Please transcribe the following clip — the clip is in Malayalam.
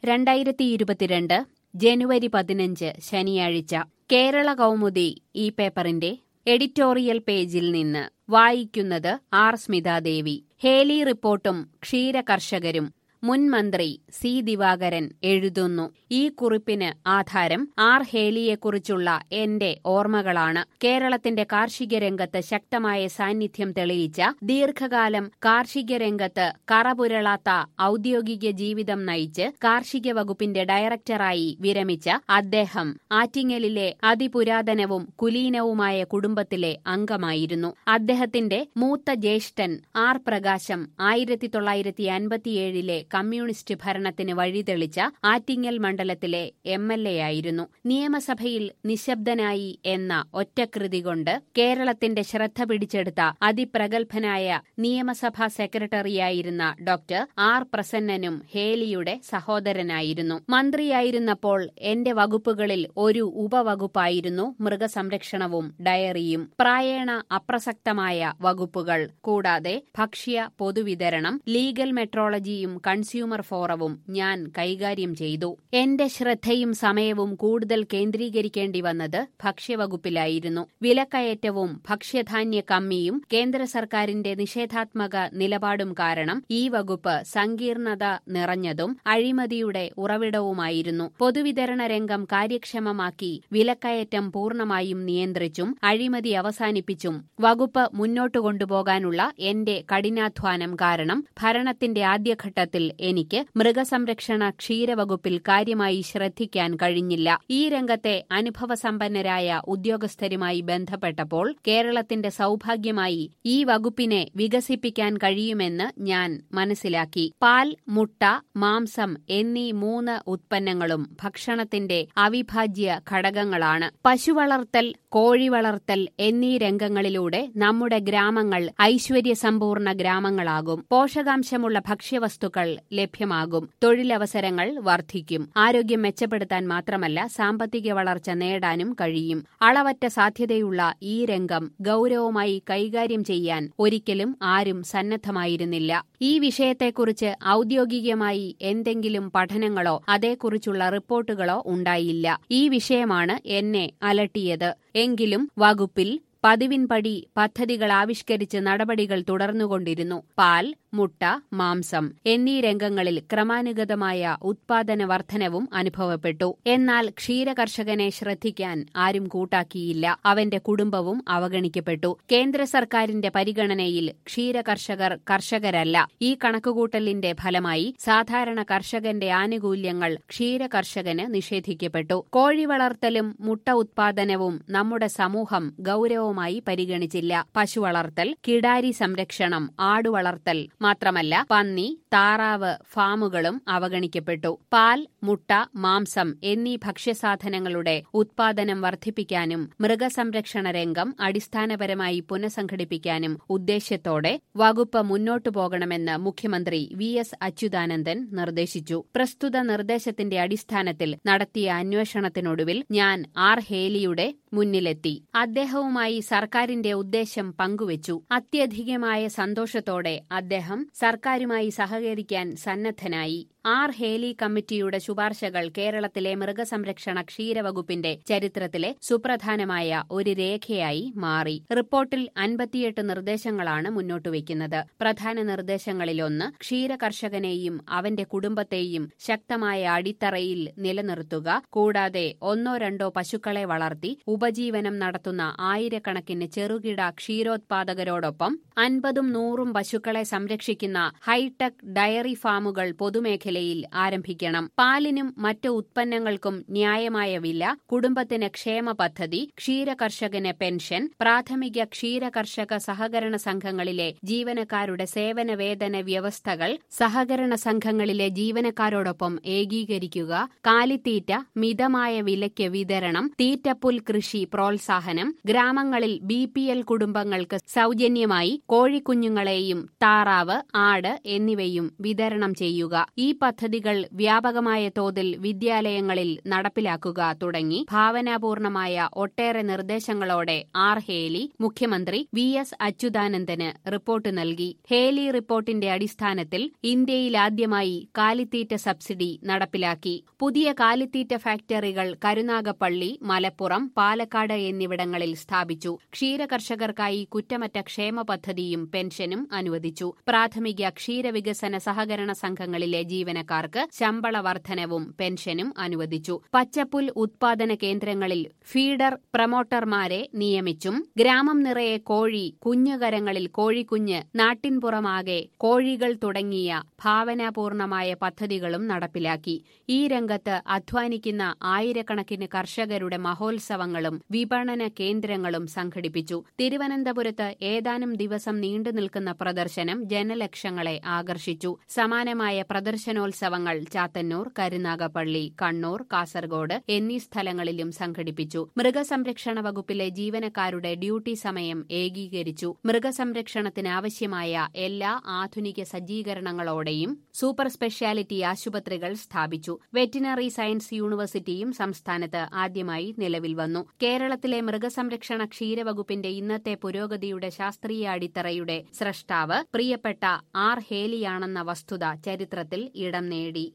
രണ്ടായിരത്തി ഇരുപത്തിരണ്ട് ജനുവരി പതിനഞ്ച് ശനിയാഴ്ച കേരള കൗമുദി ഈ പേപ്പറിന്റെ എഡിറ്റോറിയൽ പേജിൽ നിന്ന് വായിക്കുന്നത് ആർ സ്മിതാദേവി ഹേലി റിപ്പോർട്ടും ക്ഷീരകർഷകരും മുൻ മന്ത്രി സി ദിവാകരൻ എഴുതുന്നു ഈ കുറിപ്പിന് ആധാരം ആർ ഹേലിയെക്കുറിച്ചുള്ള എന്റെ ഓർമ്മകളാണ് കേരളത്തിന്റെ കാർഷിക രംഗത്ത് ശക്തമായ സാന്നിധ്യം തെളിയിച്ച ദീർഘകാലം കാർഷിക രംഗത്ത് കറപുരളാത്ത ഔദ്യോഗിക ജീവിതം നയിച്ച് കാർഷിക വകുപ്പിന്റെ ഡയറക്ടറായി വിരമിച്ച അദ്ദേഹം ആറ്റിങ്ങലിലെ അതിപുരാതനവും കുലീനവുമായ കുടുംബത്തിലെ അംഗമായിരുന്നു അദ്ദേഹത്തിന്റെ മൂത്ത ജ്യേഷ്ഠൻ ആർ പ്രകാശം ആയിരത്തി തൊള്ളായിരത്തി അൻപത്തിയേഴിലെ കമ്മ്യൂണിസ്റ്റ് ഭരണത്തിന് വഴിതെളിച്ച ആറ്റിങ്ങൽ മണ്ഡലത്തിലെ എം എൽ എ ആയിരുന്നു നിയമസഭയിൽ നിശബ്ദനായി എന്ന ഒറ്റകൃതി കൊണ്ട് കേരളത്തിന്റെ ശ്രദ്ധ പിടിച്ചെടുത്ത അതിപ്രഗത്ഭനായ നിയമസഭാ സെക്രട്ടറിയായിരുന്ന ഡോക്ടർ ആർ പ്രസന്നനും ഹേലിയുടെ സഹോദരനായിരുന്നു മന്ത്രിയായിരുന്നപ്പോൾ എന്റെ വകുപ്പുകളിൽ ഒരു ഉപവകുപ്പായിരുന്നു മൃഗസംരക്ഷണവും ഡയറിയും പ്രായേണ അപ്രസക്തമായ വകുപ്പുകൾ കൂടാതെ ഭക്ഷ്യ പൊതുവിതരണം ലീഗൽ മെട്രോളജിയും കൺസ്യൂമർ ഫോറവും ഞാൻ കൈകാര്യം ചെയ്തു എന്റെ ശ്രദ്ധയും സമയവും കൂടുതൽ കേന്ദ്രീകരിക്കേണ്ടി വന്നത് ഭക്ഷ്യവകുപ്പിലായിരുന്നു വിലക്കയറ്റവും ഭക്ഷ്യധാന്യ കമ്മിയും കേന്ദ്ര സർക്കാരിന്റെ നിഷേധാത്മക നിലപാടും കാരണം ഈ വകുപ്പ് സങ്കീർണത നിറഞ്ഞതും അഴിമതിയുടെ ഉറവിടവുമായിരുന്നു പൊതുവിതരണ രംഗം കാര്യക്ഷമമാക്കി വിലക്കയറ്റം പൂർണ്ണമായും നിയന്ത്രിച്ചും അഴിമതി അവസാനിപ്പിച്ചും വകുപ്പ് മുന്നോട്ടു കൊണ്ടുപോകാനുള്ള എന്റെ കഠിനാധ്വാനം കാരണം ഭരണത്തിന്റെ ആദ്യഘട്ടത്തിൽ എനിക്ക് മൃഗസംരക്ഷണ ക്ഷീരവകുപ്പിൽ കാര്യമായി ശ്രദ്ധിക്കാൻ കഴിഞ്ഞില്ല ഈ രംഗത്തെ അനുഭവസമ്പന്നരായ ഉദ്യോഗസ്ഥരുമായി ബന്ധപ്പെട്ടപ്പോൾ കേരളത്തിന്റെ സൗഭാഗ്യമായി ഈ വകുപ്പിനെ വികസിപ്പിക്കാൻ കഴിയുമെന്ന് ഞാൻ മനസ്സിലാക്കി പാൽ മുട്ട മാംസം എന്നീ മൂന്ന് ഉത്പന്നങ്ങളും ഭക്ഷണത്തിന്റെ അവിഭാജ്യ ഘടകങ്ങളാണ് പശുവളർത്തൽ കോഴി വളർത്തൽ എന്നീ രംഗങ്ങളിലൂടെ നമ്മുടെ ഗ്രാമങ്ങൾ ഐശ്വര്യസമ്പൂർണ്ണ ഗ്രാമങ്ങളാകും പോഷകാംശമുള്ള ഭക്ഷ്യവസ്തുക്കൾ ലഭ്യമാകും തൊഴിലവസരങ്ങൾ വർദ്ധിക്കും ആരോഗ്യം മെച്ചപ്പെടുത്താൻ മാത്രമല്ല സാമ്പത്തിക വളർച്ച നേടാനും കഴിയും അളവറ്റ സാധ്യതയുള്ള ഈ രംഗം ഗൌരവമായി കൈകാര്യം ചെയ്യാൻ ഒരിക്കലും ആരും സന്നദ്ധമായിരുന്നില്ല ഈ വിഷയത്തെക്കുറിച്ച് ഔദ്യോഗികമായി എന്തെങ്കിലും പഠനങ്ങളോ അതേക്കുറിച്ചുള്ള റിപ്പോർട്ടുകളോ ഉണ്ടായില്ല ഈ വിഷയമാണ് എന്നെ അലട്ടിയത് എങ്കിലും വകുപ്പിൽ പതിവിൻപടി പദ്ധതികൾ ആവിഷ്കരിച്ച് നടപടികൾ തുടർന്നുകൊണ്ടിരുന്നു പാൽ മുട്ട മാംസം എന്നീ രംഗങ്ങളിൽ ക്രമാനുഗതമായ ഉത്പാദന വർധനവും അനുഭവപ്പെട്ടു എന്നാൽ ക്ഷീരകർഷകനെ ശ്രദ്ധിക്കാൻ ആരും കൂട്ടാക്കിയില്ല അവന്റെ കുടുംബവും അവഗണിക്കപ്പെട്ടു കേന്ദ്ര സർക്കാരിന്റെ പരിഗണനയിൽ ക്ഷീരകർഷകർ കർഷകരല്ല ഈ കണക്കുകൂട്ടലിന്റെ ഫലമായി സാധാരണ കർഷകന്റെ ആനുകൂല്യങ്ങൾ ക്ഷീരകർഷകന് നിഷേധിക്കപ്പെട്ടു കോഴി വളർത്തലും മുട്ട ഉത്പാദനവും നമ്മുടെ സമൂഹം ഗൌരവമായി പരിഗണിച്ചില്ല പശുവളർത്തൽ കിടാരി സംരക്ഷണം ആടുവളർത്തൽ മാത്രമല്ല പന്നി താറാവ് ഫാമുകളും അവഗണിക്കപ്പെട്ടു പാൽ മുട്ട മാംസം എന്നീ ഭക്ഷ്യസാധനങ്ങളുടെ ഉത്പാദനം വർദ്ധിപ്പിക്കാനും മൃഗസംരക്ഷണ രംഗം അടിസ്ഥാനപരമായി പുനഃസംഘടിപ്പിക്കാനും ഉദ്ദേശ്യത്തോടെ വകുപ്പ് മുന്നോട്ടു പോകണമെന്ന് മുഖ്യമന്ത്രി വി എസ് അച്യുതാനന്ദൻ നിർദ്ദേശിച്ചു പ്രസ്തുത നിർദ്ദേശത്തിന്റെ അടിസ്ഥാനത്തിൽ നടത്തിയ അന്വേഷണത്തിനൊടുവിൽ ഞാൻ ആർ ഹേലിയുടെ മുന്നിലെത്തി അദ്ദേഹവുമായി സർക്കാരിന്റെ ഉദ്ദേശം പങ്കുവച്ചു അത്യധികമായ സന്തോഷത്തോടെ അദ്ദേഹം സർക്കാരുമായി സഹകരിക്കാൻ സന്നദ്ധനായി ആർ ഹേലി കമ്മിറ്റിയുടെ ശുപാർശകൾ കേരളത്തിലെ മൃഗസംരക്ഷണ ക്ഷീരവകുപ്പിന്റെ ചരിത്രത്തിലെ സുപ്രധാനമായ ഒരു രേഖയായി മാറി റിപ്പോർട്ടിൽ അൻപത്തിയെട്ട് നിർദ്ദേശങ്ങളാണ് മുന്നോട്ടുവയ്ക്കുന്നത് പ്രധാന നിർദ്ദേശങ്ങളിലൊന്ന് ക്ഷീരകർഷകനെയും അവന്റെ കുടുംബത്തെയും ശക്തമായ അടിത്തറയിൽ നിലനിർത്തുക കൂടാതെ ഒന്നോ രണ്ടോ പശുക്കളെ വളർത്തി ഉപജീവനം നടത്തുന്ന ആയിരക്കണക്കിന് ചെറുകിട ക്ഷീരോത്പാദകരോടൊപ്പം അൻപതും നൂറും പശുക്കളെ സംരക്ഷിക്കുന്ന ഹൈടെക് ഡയറി ഫാമുകൾ പൊതുമേഖലയിൽ ആരംഭിക്കണം പാലിനും മറ്റ് ഉത്പന്നങ്ങൾക്കും ന്യായമായ വില കുടുംബത്തിന് ക്ഷേമ പദ്ധതി ക്ഷീരകർഷകന് പെൻഷൻ പ്രാഥമിക ക്ഷീരകർഷക സഹകരണ സംഘങ്ങളിലെ ജീവനക്കാരുടെ സേവന വേതന വ്യവസ്ഥകൾ സഹകരണ സംഘങ്ങളിലെ ജീവനക്കാരോടൊപ്പം ഏകീകരിക്കുക കാലിത്തീറ്റ മിതമായ വിലയ്ക്ക് വിതരണം തീറ്റപ്പുൽ കൃഷി പ്രോത്സാഹനം ഗ്രാമങ്ങളിൽ ബി പി എൽ കുടുംബങ്ങൾക്ക് സൗജന്യമായി കോഴിക്കുഞ്ഞുങ്ങളെയും താറാവ് ആട് എന്നിവയും വിതരണം ചെയ്യുക ഈ പദ്ധതികൾ വ്യാപകമായ തോതിൽ വിദ്യാലയങ്ങളിൽ നടപ്പിലാക്കുക തുടങ്ങി ഭാവനാപൂർണമായ ഒട്ടേറെ നിർദ്ദേശങ്ങളോടെ ആർ ഹേലി മുഖ്യമന്ത്രി വി എസ് അച്യുതാനന്ദന് റിപ്പോർട്ട് നൽകി ഹേലി റിപ്പോർട്ടിന്റെ അടിസ്ഥാനത്തിൽ ഇന്ത്യയിലാദ്യമായി കാലിത്തീറ്റ സബ്സിഡി നടപ്പിലാക്കി പുതിയ കാലിത്തീറ്റ ഫാക്ടറികൾ കരുനാഗപ്പള്ളി മലപ്പുറം പാലക്കാട് എന്നിവിടങ്ങളിൽ സ്ഥാപിച്ചു ക്ഷീരകർഷകർക്കായി കുറ്റമറ്റ ക്ഷേമ പദ്ധതിയും പെൻഷനും അനുവദിച്ചു പ്രാഥമിക ക്ഷീരവികസന സഹകരണ സംഘങ്ങളിലെ ജീവനക്കാർക്ക് ശമ്പള വർധനവും പെൻഷനും അനുവദിച്ചു പച്ചപ്പുൽ ഉത്പാദന കേന്ദ്രങ്ങളിൽ ഫീഡർ പ്രമോട്ടർമാരെ നിയമിച്ചും ഗ്രാമം നിറയെ കോഴി കുഞ്ഞുകരങ്ങളിൽ കോഴിക്കുഞ്ഞ് നാട്ടിൻപുറമാകെ കോഴികൾ തുടങ്ങിയ ഭാവനാപൂർണമായ പദ്ധതികളും നടപ്പിലാക്കി ഈ രംഗത്ത് അധ്വാനിക്കുന്ന ആയിരക്കണക്കിന് കർഷകരുടെ മഹോത്സവങ്ങളും വിപണന കേന്ദ്രങ്ങളും സംഘടിപ്പിച്ചു തിരുവനന്തപുരത്ത് ഏതാനും ദിവസം നീണ്ടുനിൽക്കുന്ന പ്രദർശനം ജനലക്ഷങ്ങളെ ആകർഷിച്ചു സമാനമായ പ്രദർശനോത്സവങ്ങൾ ചാത്തന്നൂർ കരുനാഗപ്പള്ളി കണ്ണൂർ കാസർഗോഡ് എന്നീ സ്ഥലങ്ങളിലും സംഘടിപ്പിച്ചു മൃഗസംരക്ഷണ വകുപ്പിലെ ജീവനക്കാരുടെ ഡ്യൂട്ടി സമയം ഏകീകരിച്ചു മൃഗസംരക്ഷണത്തിന് ആവശ്യമായ എല്ലാ ആധുനിക സജ്ജീകരണങ്ങളോടെയും സൂപ്പർ സ്പെഷ്യാലിറ്റി ആശുപത്രികൾ സ്ഥാപിച്ചു വെറ്റിനറി സയൻസ് യൂണിവേഴ്സിറ്റിയും സംസ്ഥാനത്ത് ആദ്യമായി നിലവിൽ വന്നു കേരളത്തിലെ മൃഗസംരക്ഷണ ക്ഷീരവകുപ്പിന്റെ ഇന്നത്തെ പുരോഗതിയുടെ ശാസ്ത്രീയ അടിത്തറയുടെ സ്രഷ്ടാവ് പ്രിയപ്പെട്ട ആർ ഹേലിയാണെന്ന വസ്തുത ചരിത്രത്തിൽ ഇടം നേടി